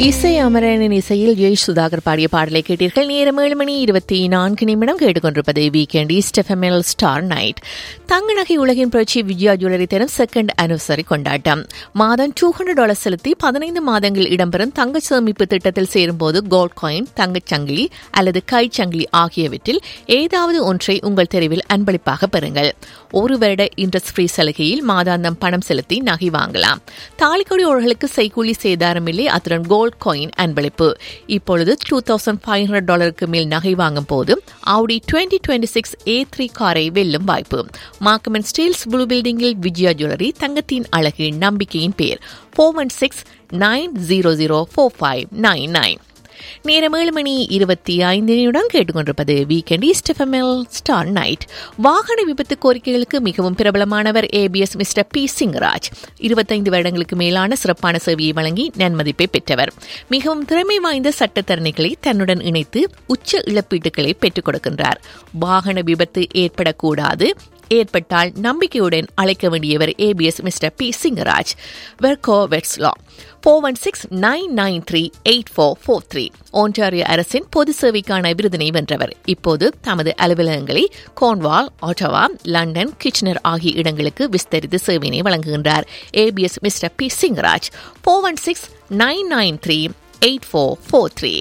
இசை அமரனின் இசையில் ஜெய் சுதாகர் பாடிய பாடலை கேட்டீர்கள் நேரம் ஏழு மணி இருபத்தி நான்கு நிமிடம் கேட்டுக்கொண்டிருப்பது weekend east FML star night தங்க நகை உலகின் புரட்சி விஜயா ஜுவல்லரி தரும் செகண்ட் அனிவர்சரி கொண்டாட்டம் மாதம் டூ ஹண்ட்ரட் டாலர் செலுத்தி பதினைந்து மாதங்கள் இடம்பெறும் தங்க சேமிப்பு திட்டத்தில் சேரும்போது கோல்ட் காயின் தங்கச் சங்கிலி அல்லது கைச்சங்கிலி ஆகியவற்றில் ஏதாவது ஒன்றை உங்கள் தெருவில் அன்பளிப்பாக பெறுங்கள் ஒரு வருட இன்ட்ரெஸ்ட் ஃப்ரீ சலுகையில் மாதாந்தம் பணம் செலுத்தி நகை வாங்கலாம் தாலிக்கொடி ஓர்களுக்கு செய்கூலி சேதாரம் இல்லை அத்துடன் கோல்ட் காயின் அன்பளிப்பு இப்பொழுது டூ தௌசண்ட் ஃபைவ் ஹண்ட்ரட் டாலருக்கு மேல் நகை வாங்கும் போது Audi twenty twenty six A three காரை வெல்லும் வாய்ப்பு மார்க்கமன் ஸ்டீல்ஸ் ப்ளூ பில்டிங்கில் விஜயா ஜுவல்லரி தங்கத்தின் அழகு நம்பிக்கையின் பேர் four one six nine zero zero four five nine nine நேரம் ஏழு மணி இருபத்தி ஐந்து நிமிடம் கேட்டுக்கொண்டிருப்பது weekend east FML star night வாகன விபத்து கோரிக்கைகளுக்கு மிகவும் பிரபலமானவர் ஏபிஎஸ் மிஸ்டர் பி சிங்கராஜ் இருபத்தைந்து வருடங்களுக்கு மேலான சிறப்பான சேவையை வழங்கி நன்மதிப்பை பெற்றவர் மிகவும் திறமை வாய்ந்த சட்டத்தரணிகளை தன்னுடன் இணைத்து உச்ச இழப்பீட்டுகளை பெற்றுக் கொடுக்கின்றார் வாகன விபத்து ஏற்படக்கூடாது ஏற்பட்டால் நம்பிக்கையுடன் அழைக்க வேண்டியவர் ஏபிஎஸ் மிஸ்டர் பி சிங்கராஜ் வெர்கோ வெட்ஸ்லா four one six nine nine three eight four four three Ontario அரசின் பொது சேவைக்கான விருதினை வென்றவர் இப்போது தமது அலுவலகங்களை கோன்வால் ஆட்டவா லண்டன் கிச்சனர் ஆகிய இடங்களுக்கு விஸ்தரித்து சேவையினை வழங்குகின்றார் APS Mister P Singaraj four one six nine nine three eight four four three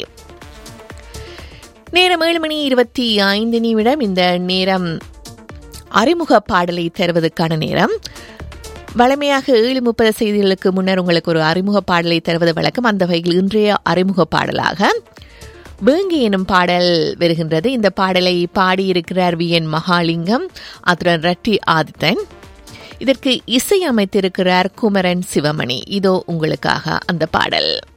நேரம் ஏழு மணி இருபத்தி ஐந்து நிமிடம் இந்த நேரம் அறிமுக பாடலை தருவதற்கான நேரம் வளமையாக ஏழு முப்பது செய்திகளுக்கு முன்னர் உங்களுக்கு ஒரு அறிமுக பாடலை தருவது வழக்கம் அந்த வகையில் இன்றைய அறிமுக பாடலாக வேங்கி எனும் பாடல் வருகின்றது இந்த பாடலை பாடியிருக்கிறார் வி என் மகாலிங்கம் அத்துடன் ரட்டி ஆதித்தன் இதற்கு இசை அமைத்திருக்கிறார் குமரன் சிவமணி இதோ உங்களுக்காக அந்த பாடல்